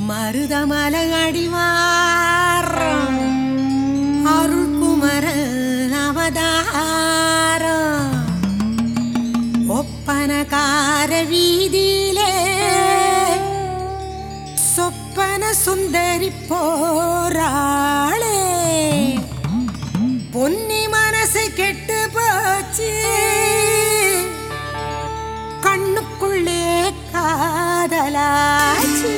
மருதமல அடிவாரம் அருள்குமர அவதாரம் ஒப்பனகார வீதியிலே சொப்பன சுந்தரி போராளே பொன்னி மனசு கெட்டு போச்சு கண்ணுக்குள்ளே காதலாச்சு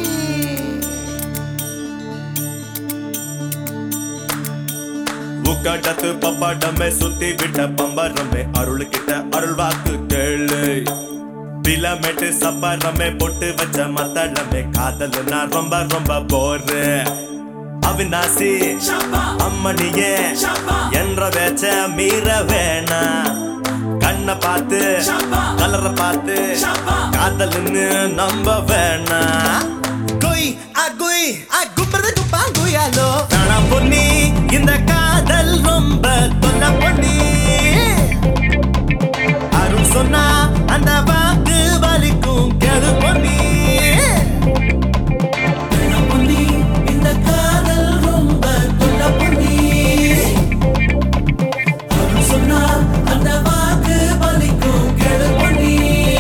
உக்காட்டத்து பப்பாட்டமே சுத்தி விட்ட பம்பரமே அருள் கிட்ட அருள் வாக்கு கேளு பிலமெட்டு சப்பரமே பொட்டு வச்ச மத்தளமே காதல் நான் ரொம்ப ரொம்ப போரு அவினாசி அம்மனியே என்ற வேச்ச மீற வேணா கண்ணை பார்த்து கலரை பார்த்து காதல்னு நம்ப வேணா குய் அ குய் அ கும்பறது குப்பா குயாலோ வேணா பொன்னி இந்த காதல் ரொம்ப தொல்ல பொன்னி அருள் சொன்னா அந்த வாக்கு வலிக்கும் கேளு பொன்னி வேணா பொன்னி இந்த காதல் ரொம்ப தொல்ல பொன்னி அருள் சொன்னா அந்த வாக்கு வலிக்கும் கேளு பொன்னி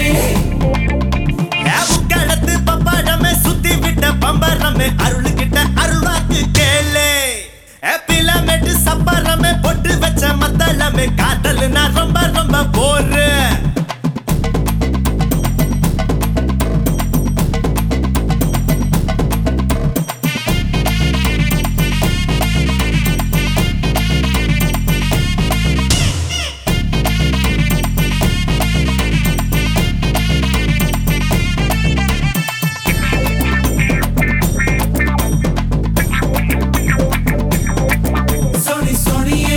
கடத்து பப்பாடமே சுத்தி விட்ட பம்பரமே அருள் கிட்ட அருள் வாக்கு கேளு பிலமெட்டு சப்பரமே பொட்டு வச்ச மத்தளமே காதல் நான் ரொம்ப ரொம்ப bore Sony Sony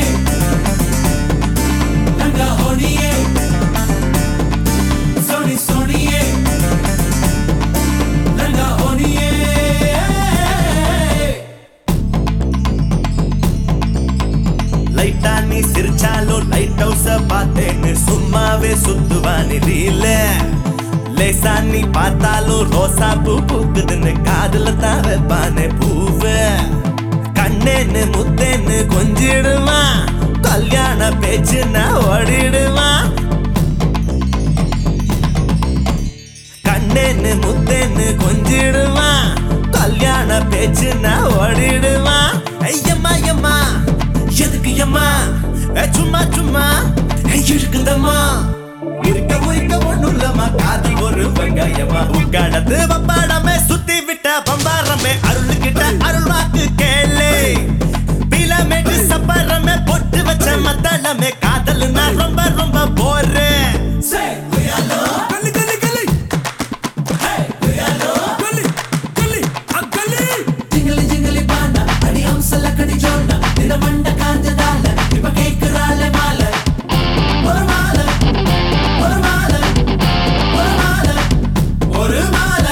Nanga Honi Sony Sony Nanga Honi லைட்டா நீ சிரிச்சாலும் லைட் ஹவுஸ பார்த்தேன்னு சும்மாவே சுத்துவானி ரீல லேசா நீ பார்த்தாலும் ரோசா பூ பூக்குதுன்னு காதுல தான் வைப்பானே பூவ கண்ணேன்னு முத்தேன்னு கொஞ்சிடுவான் கல்யாண பேச்சுன்னா ஓடிடுவான் கண்ணேன்னு முத்தேன்னு கொஞ்சிடுவான் கல்யாண பேச்சுன்னா ஓடிடுவான் ஐயம்மா ஐயம்மா எதுக்கு ஐயம்மா ஏ, சும்மா சும்மா ஏ, இருக்குதம்மா இருக்க உரிக்க ஒண்ணும் இல்லம்மா காதல் ஒரு வெங்காயமா உட்காடத்து பப்பாடமே சுத்தி விட்ட பம்பாரமே அருள் கிட்ட அருள் வாக்கு கேளு பிலமேட்டு சப்பரமே பொட்டு வச்ச மத்தளமே காதல் நான் ரொம்ப ரொம்ப போறேன் Say we are love Gully gully gully Hey we are love Gully gully a gully Jingly jingly bana Adi hamsala kadi jonna Nina manda kanjadala Ipa kekurale mala ஒரு மாலை ஒரு மாலை ஒரு மாலை ஒரு மாலை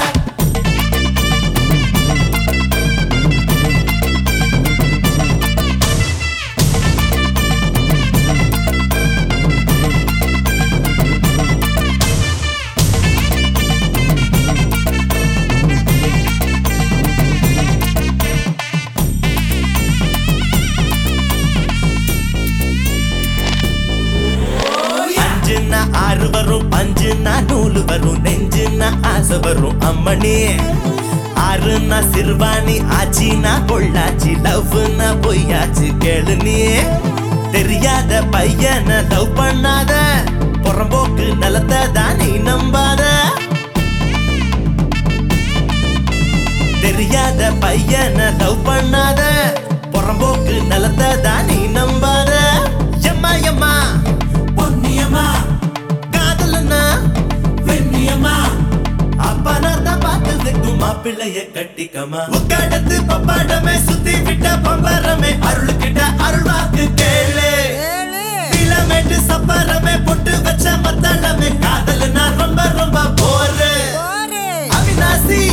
அஞ்சுன்னா ஆறு வரும் பஞ்சுன்னா நூலு வரும் நெஞ்சுன்னா ஆசை வரும் அம்மணி ஆறுனா சிறுவாணி ஆச்சினா பொள்ளாச்சி லவ்னா பொய்யாச்சு கேளு நீ தெரியாத பையனை லவ் பண்ணாத புறம்போக்கு நிலத்தை தான் நீ நம்பாத தெரியாத பையனை லவ் பண்ணாத புறம்போக்கு நிலத்தை தான் நீ நம்பாத எம்மா எம்மா பொன்னியம்மா காதலன்னா வெண்ணியம்மா அப்பனாதான் பார்த்ததுக்கு மாப்பிள்ளைய கட்டிக்கமா உக்காடத்து பப்பாடமே சுத்தி விட்ட பம்பரமே அருள் கிட்ட அருள் வாக்கு கேளு பிலமேட்டு சப்பரமே பொட்டு வச்ச மத்தளமே காதல் நான் ரொம்ப ரொம்ப போரு அவினாசி